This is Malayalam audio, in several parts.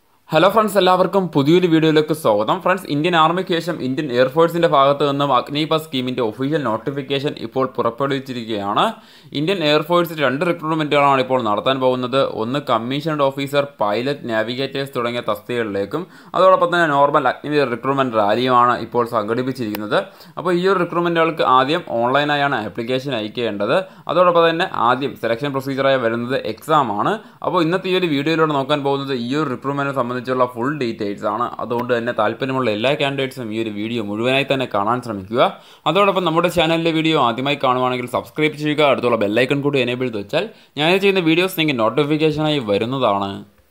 ഹലോ ഫ്രണ്ട്സ് എല്ലാവർക്കും പുതിയൊരു വീഡിയോയിലേക്ക് സ്വാഗതം ഫ്രണ്ട്സ് ഇന്ത്യൻ ആർമിക്ക് ശേഷം ഇന്ത്യൻ എയർഫോഴ്സിന്റെ ഭാഗത്ത് നിന്നും അഗ്നിപ സ്കീമിന്റെ ഒഫീഷ്യൽ നോട്ടിഫിക്കേഷൻ ഇപ്പോൾ പുറപ്പെടുവിച്ചിരിക്കുകയാണ് ഇന്ത്യൻ എയർഫോഴ്സിൽ രണ്ട് റിക്രൂട്ട്മെന്റുകളാണ് ഇപ്പോൾ നടത്താൻ പോകുന്നത് ഒന്ന് കമ്മീഷൻഡ് ഓഫീസർ പൈലറ്റ് നാവിഗേറ്റേഴ്സ് തുടങ്ങിയ തസ്തികകളിലേക്കും അതോടൊപ്പം തന്നെ നോർമൽ അഗ്നിവീർ റിക്രൂട്ട്മെന്റ് റാലിയുമാണ് ഇപ്പോൾ സംഘടിപ്പിച്ചിരിക്കുന്നത് അപ്പോൾ ഈ ഒരു റിക്രൂട്ട്മെന്റുകൾക്ക് ആദ്യം ഓൺലൈനായാണ് ആപ്ലിക്കേഷൻ അയക്കേണ്ടത് അതോടൊപ്പം തന്നെ ആദ്യം സെലക്ഷൻ പ്രൊസീജിയറായി വരുന്നത് എക്സാം ആണ് അപ്പോൾ ഇന്നത്തെ ഈ ഒരു വീഡിയോയിലൂടെ നോക്കാൻ പോകുന്നത് ഈ ഒരു റിക്രൂട്ട്മെന്റിനെ സംബന്ധിച്ചുള്ള ഫുൾ ഡീറ്റെയിൽസ് ആണ് അതുകൊണ്ട് തന്നെ താല്പര്യമുള്ള എല്ലാ കാൻഡിഡേറ്റ്സും ഈ ഒരു വീഡിയോ മുഴുവനായി തന്നെ കാണാൻ ശ്രമിക്കുക അതോടൊപ്പം നമ്മുടെ ചാനലിലെ വീഡിയോ ആദ്യമായി കാണുവാണെങ്കിൽ സബ്സ്ക്രൈബ് ചെയ്യുക അടുത്തുള്ള ബെല്ലൈക്കൺ കൂടി എനേബിൾ ചെയ്ത് വെച്ചാൽ ഞാൻ ചെയ്യുന്ന വീഡിയോസ് നിങ്ങൾക്ക് നോട്ടിഫിക്കേഷനായി വരുന്നതാണ്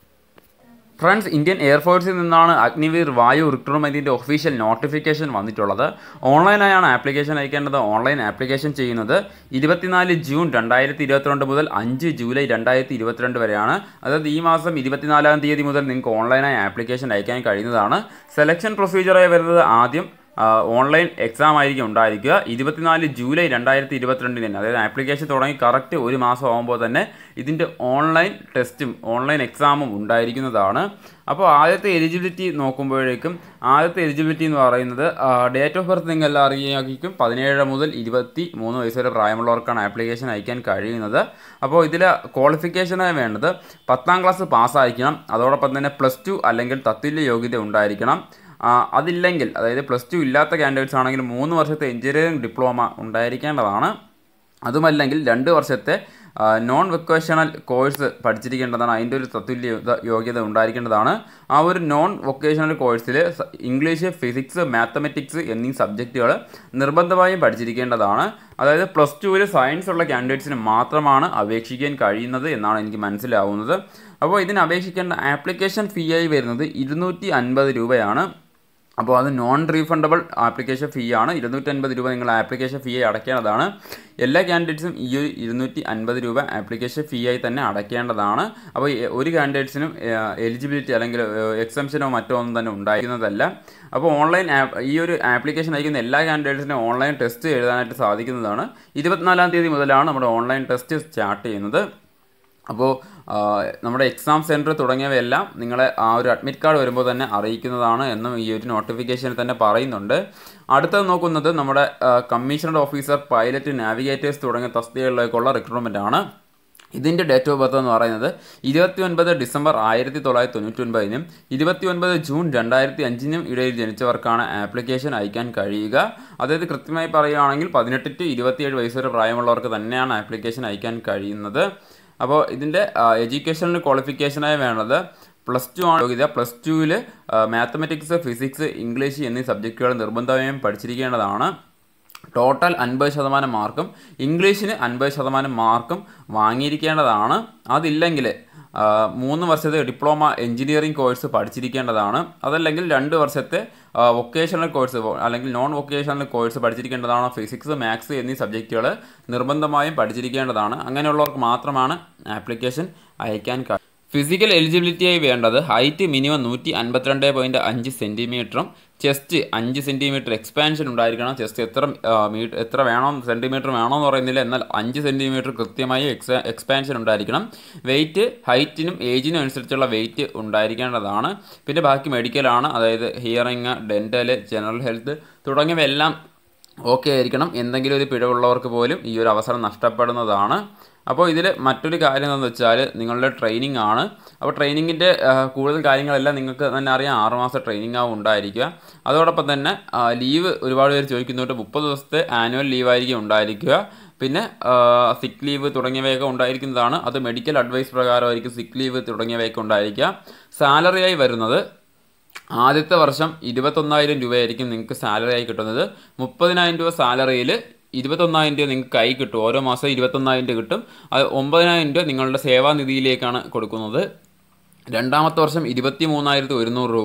ഫ്രണ്ട്സ് ഇന്ത്യൻ എയർഫോഴ്സിൽ നിന്നാണ് അഗ്നിവീർ വായു റിക്രൂട്ട്മെൻറ്റിൻ്റെ ഒഫീഷ്യൽ നോട്ടിഫിക്കേഷൻ വന്നിട്ടുള്ളത് ഓൺലൈനായാണ് ആപ്ലിക്കേഷൻ അയക്കേണ്ടത് ഓൺലൈൻ ആപ്ലിക്കേഷൻ ചെയ്യുന്നത് ഇരുപത്തിനാല് ജൂൺ രണ്ടായിരത്തി ഇരുപത്തിരണ്ട് മുതൽ അഞ്ച് ജൂലൈ രണ്ടായിരത്തി ഇരുപത്തിരണ്ട് വരെയാണ് അതായത് ഈ മാസം ഇരുപത്തിനാലാം തീയതി മുതൽ നിങ്ങൾക്ക് ഓൺലൈനായി ആപ്ലിക്കേഷൻ അയക്കാൻ കഴിയുന്നതാണ് സെലക്ഷൻ പ്രൊസീജിയറായി വരുന്നത് ആദ്യം ഓൺലൈൻ എക്സാം ആയിരിക്കും ഉണ്ടായിരിക്കുക ഇരുപത്തിനാല് ജൂലൈ രണ്ടായിരത്തി ഇരുപത്തിരണ്ടിന് തന്നെ അതായത് ആപ്ലിക്കേഷൻ തുടങ്ങി കറക്റ്റ് ഒരു മാസം ആകുമ്പോൾ തന്നെ ഇതിൻ്റെ ഓൺലൈൻ ടെസ്റ്റും ഓൺലൈൻ എക്സാമും ഉണ്ടായിരിക്കുന്നതാണ് അപ്പോൾ ആദ്യത്തെ എലിജിബിലിറ്റി നോക്കുമ്പോഴേക്കും ആദ്യത്തെ എലിജിബിലിറ്റി എന്ന് പറയുന്നത് ഡേറ്റ് ഓഫ് ബർത്ത് നിങ്ങൾ എല്ലാം അറിയായിരിക്കും പതിനേഴ് മുതൽ ഇരുപത്തി മൂന്ന് വയസ്സ് വരെ പ്രായമുള്ളവർക്കാണ് ആപ്ലിക്കേഷൻ അയക്കാൻ കഴിയുന്നത് അപ്പോൾ ഇതിൽ ക്വാളിഫിക്കേഷനായി വേണ്ടത് പത്താം ക്ലാസ് പാസ്സായിരിക്കണം അതോടൊപ്പം തന്നെ പ്ലസ് ടു അല്ലെങ്കിൽ തത്തുല്യ യോഗ്യത ഉണ്ടായിരിക്കണം അതില്ലെങ്കിൽ അതായത് പ്ലസ് ടു ഇല്ലാത്ത കാൻഡിഡേറ്റ്സ് ആണെങ്കിൽ മൂന്ന് വർഷത്തെ എഞ്ചിനീയറിംഗ് ഡിപ്ലോമ ഉണ്ടായിരിക്കേണ്ടതാണ് അതുമല്ലെങ്കിൽ രണ്ട് വർഷത്തെ നോൺ വൊക്കേഷണൽ കോഴ്സ് പഠിച്ചിരിക്കേണ്ടതാണ് അതിൻ്റെ ഒരു തത്തുല്യ യോഗ്യത ഉണ്ടായിരിക്കേണ്ടതാണ് ആ ഒരു നോൺ വൊക്കേഷണൽ കോഴ്സിൽ ഇംഗ്ലീഷ് ഫിസിക്സ് മാത്തമെറ്റിക്സ് എന്നീ സബ്ജക്റ്റുകൾ നിർബന്ധമായും പഠിച്ചിരിക്കേണ്ടതാണ് അതായത് പ്ലസ് ടുവിൽ സയൻസ് ഉള്ള കാൻഡിഡേറ്റ്സിന് മാത്രമാണ് അപേക്ഷിക്കാൻ കഴിയുന്നത് എന്നാണ് എനിക്ക് മനസ്സിലാവുന്നത് അപ്പോൾ ഇതിന് അപേക്ഷിക്കേണ്ട ആപ്ലിക്കേഷൻ ഫീ ആയി വരുന്നത് ഇരുന്നൂറ്റി അൻപത് രൂപയാണ് അപ്പോൾ അത് നോൺ റീഫണ്ടബിൾ ആപ്ലിക്കേഷൻ ഫീ ആണ് ഇരുന്നൂറ്റൻപത് രൂപ നിങ്ങൾ ആപ്ലിക്കേഷൻ ഫീ ആയി അടയ്ക്കേണ്ടതാണ് എല്ലാ കാൻഡിഡേറ്റ്സും ഈ ഒരു ഇരുന്നൂറ്റി അൻപത് രൂപ ആപ്ലിക്കേഷൻ ഫീ ആയി തന്നെ അടയ്ക്കേണ്ടതാണ് അപ്പോൾ ഒരു കാൻഡിഡേറ്റ്സിനും എലിജിബിലിറ്റി അല്ലെങ്കിൽ എക്സംഷനോ മറ്റോ ഒന്നും തന്നെ ഉണ്ടായിരുന്നതല്ല അപ്പോൾ ഓൺലൈൻ ഈ ഒരു ആപ്ലിക്കേഷൻ അയക്കുന്ന എല്ലാ കാൻഡിഡേറ്റ്സിനും ഓൺലൈൻ ടെസ്റ്റ് എഴുതാനായിട്ട് സാധിക്കുന്നതാണ് ഇരുപത്തിനാലാം തീയതി മുതലാണ് നമ്മുടെ ഓൺലൈൻ ടെസ്റ്റ് സ്റ്റാർട്ട് ചെയ്യുന്നത് അപ്പോൾ നമ്മുടെ എക്സാം സെൻറ്റർ തുടങ്ങിയവയെല്ലാം നിങ്ങളെ ആ ഒരു അഡ്മിറ്റ് കാർഡ് വരുമ്പോൾ തന്നെ അറിയിക്കുന്നതാണ് എന്നും ഈ ഒരു നോട്ടിഫിക്കേഷനിൽ തന്നെ പറയുന്നുണ്ട് അടുത്തത് നോക്കുന്നത് നമ്മുടെ കമ്മീഷണർ ഓഫീസർ പൈലറ്റ് നാവിഗേറ്റേഴ്സ് തുടങ്ങിയ തസ്തികകളിലേക്കുള്ള റിക്രൂട്ട്മെൻ്റ് ആണ് ഇതിൻ്റെ ഡേറ്റ് ഓഫ് ബർത്ത് എന്ന് പറയുന്നത് ഇരുപത്തി ഒൻപത് ഡിസംബർ ആയിരത്തി തൊള്ളായിരത്തി തൊണ്ണൂറ്റി ഒൻപതിനും ഇരുപത്തി ഒൻപത് ജൂൺ രണ്ടായിരത്തി അഞ്ചിനും ഇടയിൽ ജനിച്ചവർക്കാണ് ആപ്ലിക്കേഷൻ അയക്കാൻ കഴിയുക അതായത് കൃത്യമായി പറയുകയാണെങ്കിൽ പതിനെട്ട് ടു ഇരുപത്തിയേഴ് വയസ്സ് വരെ പ്രായമുള്ളവർക്ക് തന്നെയാണ് ആപ്ലിക്കേഷൻ അയക്കാൻ കഴിയുന്നത് അപ്പോൾ ഇതിൻ്റെ എഡ്യൂക്കേഷണൽ ക്വാളിഫിക്കേഷനായി വേണ്ടത് പ്ലസ് ടു ആണ് യോഗ്യത പ്ലസ് ടുവിൽ മാത്തമെറ്റിക്സ് ഫിസിക്സ് ഇംഗ്ലീഷ് എന്നീ സബ്ജക്റ്റുകൾ നിർബന്ധമായും പഠിച്ചിരിക്കേണ്ടതാണ് ടോട്ടൽ അൻപത് ശതമാനം മാർക്കും ഇംഗ്ലീഷിന് അൻപത് ശതമാനം മാർക്കും വാങ്ങിയിരിക്കേണ്ടതാണ് അതില്ലെങ്കിൽ മൂന്ന് വർഷത്തെ ഡിപ്ലോമ എഞ്ചിനീയറിംഗ് കോഴ്സ് പഠിച്ചിരിക്കേണ്ടതാണ് അതല്ലെങ്കിൽ രണ്ട് വർഷത്തെ വൊക്കേഷണൽ കോഴ്സ് അല്ലെങ്കിൽ നോൺ വൊക്കേഷണൽ കോഴ്സ് പഠിച്ചിരിക്കേണ്ടതാണ് ഫിസിക്സ് മാത്സ് എന്നീ സബ്ജക്റ്റുകൾ നിർബന്ധമായും പഠിച്ചിരിക്കേണ്ടതാണ് അങ്ങനെയുള്ളവർക്ക് മാത്രമാണ് ആപ്ലിക്കേഷൻ അയക്കാൻ കഴിയും ഫിസിക്കൽ എലിജിബിലിറ്റിയായി വേണ്ടത് ഹൈറ്റ് മിനിമം നൂറ്റി അൻപത്തിരണ്ട് പോയിൻറ്റ് അഞ്ച് സെൻറ്റിമീറ്ററും ചെസ്റ്റ് അഞ്ച് സെൻറ്റിമീറ്റർ എക്സ്പാൻഷൻ ഉണ്ടായിരിക്കണം ചെസ്റ്റ് എത്ര മീറ്റർ എത്ര വേണം സെൻറ്റിമീറ്റർ വേണമെന്ന് പറയുന്നില്ല എന്നാൽ അഞ്ച് സെൻറ്റിമീറ്റർ കൃത്യമായി എക്സ് എക്സ്പാൻഷൻ ഉണ്ടായിരിക്കണം വെയിറ്റ് ഹൈറ്റിനും ഏജിനും അനുസരിച്ചുള്ള വെയിറ്റ് ഉണ്ടായിരിക്കേണ്ടതാണ് പിന്നെ ബാക്കി മെഡിക്കലാണ് അതായത് ഹിയറിങ് ഡെൻറ്റൽ ജനറൽ ഹെൽത്ത് തുടങ്ങിയവയെല്ലാം ഓക്കെ ആയിരിക്കണം എന്തെങ്കിലും ഒരു പിഴവുള്ളവർക്ക് പോലും ഈ ഒരു അവസരം നഷ്ടപ്പെടുന്നതാണ് അപ്പോൾ ഇതിൽ മറ്റൊരു കാര്യം എന്താണെന്ന് വെച്ചാൽ നിങ്ങളുടെ ട്രെയിനിങ് ആണ് അപ്പോൾ ട്രെയിനിങ്ങിൻ്റെ കൂടുതൽ കാര്യങ്ങളെല്ലാം നിങ്ങൾക്ക് തന്നെ അറിയാം ആറുമാസം ട്രെയിനിങ് ആവും ഉണ്ടായിരിക്കുക അതോടൊപ്പം തന്നെ ലീവ് ഒരുപാട് പേര് ചോദിക്കുന്നുണ്ട് മുപ്പത് ദിവസത്തെ ആനുവൽ ലീവായിരിക്കും ഉണ്ടായിരിക്കുക പിന്നെ സിക്ക് ലീവ് തുടങ്ങിയവയൊക്കെ ഉണ്ടായിരിക്കുന്നതാണ് അത് മെഡിക്കൽ അഡ്വൈസ് പ്രകാരമായിരിക്കും സിക്ക് ലീവ് തുടങ്ങിയവയൊക്കെ ഉണ്ടായിരിക്കുക സാലറിയായി വരുന്നത് ആദ്യത്തെ വർഷം ഇരുപത്തൊന്നായിരം രൂപയായിരിക്കും നിങ്ങൾക്ക് സാലറി ആയി കിട്ടുന്നത് മുപ്പതിനായിരം രൂപ സാലറിയിൽ ഇരുപത്തൊന്നായിരം രൂപ നിങ്ങൾക്ക് കൈ കിട്ടും ഓരോ മാസം ഇരുപത്തൊന്നായിരം രൂപ കിട്ടും അത് ഒമ്പതിനായിരം രൂപ നിങ്ങളുടെ സേവാനിധിയിലേക്കാണ് കൊടുക്കുന്നത് രണ്ടാമത്തെ വർഷം ഇരുപത്തി മൂന്നായിരത്തി ഒരുന്നൂറ് രൂപ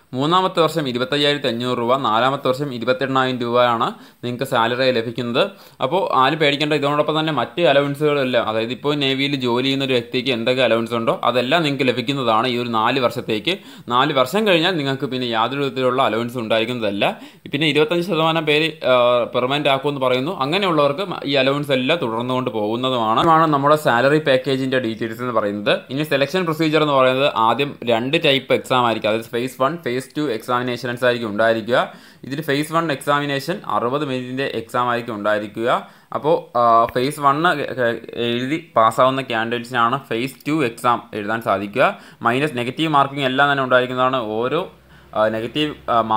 മൂന്നാമത്തെ വർഷം ഇരുപത്തയ്യായിരത്തി അഞ്ഞൂറ് രൂപ നാലാമത്തെ വർഷം ഇരുപത്തെണ്ണായിരം രൂപയാണ് നിങ്ങൾക്ക് സാലറി ലഭിക്കുന്നത് അപ്പോൾ ആരും പേടിക്കേണ്ട ഇതോടൊപ്പം തന്നെ മറ്റ് അലവൻസുകളെല്ലാം അതായത് ഇപ്പോൾ നേവിയിൽ ജോലി ചെയ്യുന്ന ഒരു വ്യക്തിക്ക് എന്തൊക്കെ അലവൻസ് ഉണ്ടോ അതെല്ലാം നിങ്ങൾക്ക് ലഭിക്കുന്നതാണ് ഈ ഒരു നാല് വർഷത്തേക്ക് നാല് വർഷം കഴിഞ്ഞാൽ നിങ്ങൾക്ക് പിന്നെ യാതൊരു വിധത്തിലുള്ള അലവൻസ് ഉണ്ടായിരിക്കുന്നതല്ല പിന്നെ ഇരുപത്തഞ്ച് ശതമാനം പേര് പെർമനൻ്റ് ആക്കുമെന്ന് പറയുന്നു അങ്ങനെയുള്ളവർക്ക് ഈ അലവൻസ് എല്ലാം തുടർന്നുകൊണ്ട് പോകുന്നതുമാണ് ആണ് നമ്മുടെ സാലറി പാക്കേജിൻ്റെ ഡീറ്റെയിൽസ് എന്ന് പറയുന്നത് ഇനി സെലക്ഷൻ പ്രൊസീജിയർ എന്ന് പറയുന്നത് ആദ്യം രണ്ട് ടൈപ്പ് എക്സാം ആയിരിക്കും അതായത് phase one phase two examinations ആയിരിക്കും ഉണ്ടായിരിക്കുക ഇതിൽ ഫേസ് വൺ എക്സാമിനേഷൻ അറുപത് മിനിറ്റിൻ്റെ എക്സാം ആയിരിക്കും ഉണ്ടായിരിക്കുക അപ്പോൾ ഫേസ് വണ്ണ് എഴുതി പാസ്സാവുന്ന ക്യാൻഡിഡേറ്റ്സിനാണ് ഫേസ് ടു എക്സാം എഴുതാൻ സാധിക്കുക മൈനസ് നെഗറ്റീവ് മാർക്കിംഗ് എല്ലാം തന്നെ ഉണ്ടായിരിക്കുന്നതാണ് ഓരോ നെഗറ്റീവ്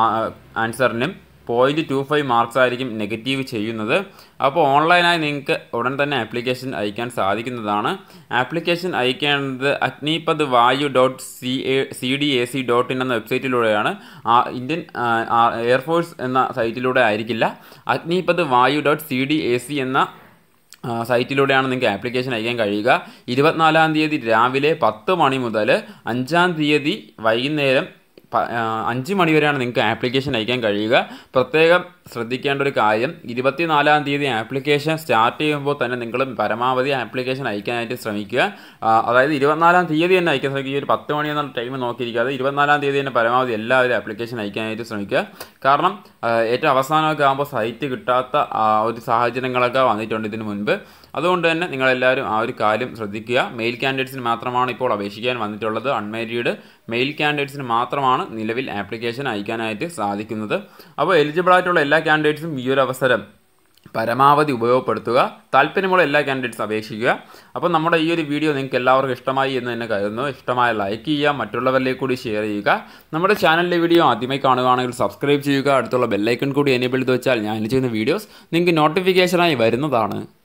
ആൻസറിനും പോയിൻറ്റ് ടു ഫൈവ് മാർക്സ് ആയിരിക്കും നെഗറ്റീവ് ചെയ്യുന്നത് അപ്പോൾ ഓൺലൈനായി നിങ്ങൾക്ക് ഉടൻ തന്നെ ആപ്ലിക്കേഷൻ അയക്കാൻ സാധിക്കുന്നതാണ് ആപ്ലിക്കേഷൻ അയക്കേണ്ടത് Agnipath Vayu dot C A C D A C dot in എന്ന വെബ്സൈറ്റിലൂടെയാണ് ഇന്ത്യൻ എയർഫോഴ്സ് എന്ന സൈറ്റിലൂടെ ആയിരിക്കില്ല Agnipath Vayu dot C D A C എന്ന സൈറ്റിലൂടെയാണ് നിങ്ങൾക്ക് ആപ്ലിക്കേഷൻ അയക്കാൻ കഴിയുക ഇരുപത്തിനാലാം തീയതി രാവിലെ പത്ത് മണി മുതൽ അഞ്ചാം തീയതി വൈകുന്നേരം അഞ്ച് മണി വരെയാണ് നിങ്ങൾക്ക് ആപ്ലിക്കേഷൻ അയക്കാൻ കഴിയുക പ്രത്യേകം ശ്രദ്ധിക്കേണ്ട ഒരു കാര്യം ഇരുപത്തിനാലാം തീയതി ആപ്ലിക്കേഷൻ സ്റ്റാർട്ട് ചെയ്യുമ്പോൾ തന്നെ നിങ്ങൾ പരമാവധി ആപ്ലിക്കേഷൻ അയക്കാനായിട്ട് ശ്രമിക്കുക അതായത് ഇരുപത്തിനാലാം തീയതി തന്നെ അയക്കാൻ ശ്രമിക്കുക ഒരു പത്ത് മണി എന്നുള്ള ടൈം നോക്കിയിരിക്കാതെ ഇരുപത്തിനാലാം തീയതി തന്നെ പരമാവധി എല്ലാവരും ആപ്ലിക്കേഷൻ അയക്കാനായിട്ട് ശ്രമിക്കുക കാരണം ഏറ്റവും അവസാനമൊക്കെ ആകുമ്പോൾ സൈറ്റ് കിട്ടാത്ത ഒരു സാഹചര്യങ്ങളൊക്കെ വന്നിട്ടുണ്ട് ഇതിനു മുൻപ് അതുകൊണ്ട് തന്നെ നിങ്ങളെല്ലാവരും ആ ഒരു കാര്യം ശ്രദ്ധിക്കുക മെയിൽ കാൻഡിഡേറ്റ്സിന് മാത്രമാണ് ഇപ്പോൾ അപേക്ഷിക്കാൻ വന്നിട്ടുള്ളത് അൺമാരീഡ് മെയിൽ കാൻഡിഡേറ്റ്സിന് മാത്രമാണ് നിലവിൽ ആപ്ലിക്കേഷൻ അയക്കാനായിട്ട് സാധിക്കുന്നത് അപ്പോൾ എലിജിബിൾ ആയിട്ടുള്ള എല്ലാ കാൻഡിഡേറ്റ്സും ഈ ഒരു അവസരം പരമാവധി ഉപയോഗപ്പെടുത്തുക താല്പര്യമുള്ള എല്ലാ കാൻഡിഡേറ്റ്സും അപേക്ഷിക്കുക അപ്പോൾ നമ്മുടെ ഈ ഒരു വീഡിയോ നിങ്ങൾക്ക് എല്ലാവർക്കും ഇഷ്ടമായി എന്ന് തന്നെ കരുതുന്നു ഇഷ്ടമായ ലൈക്ക് ചെയ്യുക മറ്റുള്ളവരിലേക്ക് കൂടി ഷെയർ ചെയ്യുക നമ്മുടെ ചാനലിലെ വീഡിയോ ആദ്യമായി കാണുകയാണെങ്കിൽ സബ്സ്ക്രൈബ് ചെയ്യുക അടുത്തുള്ള ബെല്ലൈക്കൺ കൂടി എനേബിൾ ചെയ്ത് വെച്ചാൽ ഞാൻ ചെയ്യുന്ന വീഡിയോസ് നിങ്ങൾക്ക് നോട്ടിഫിക്കേഷനായി വരുന്നതാണ്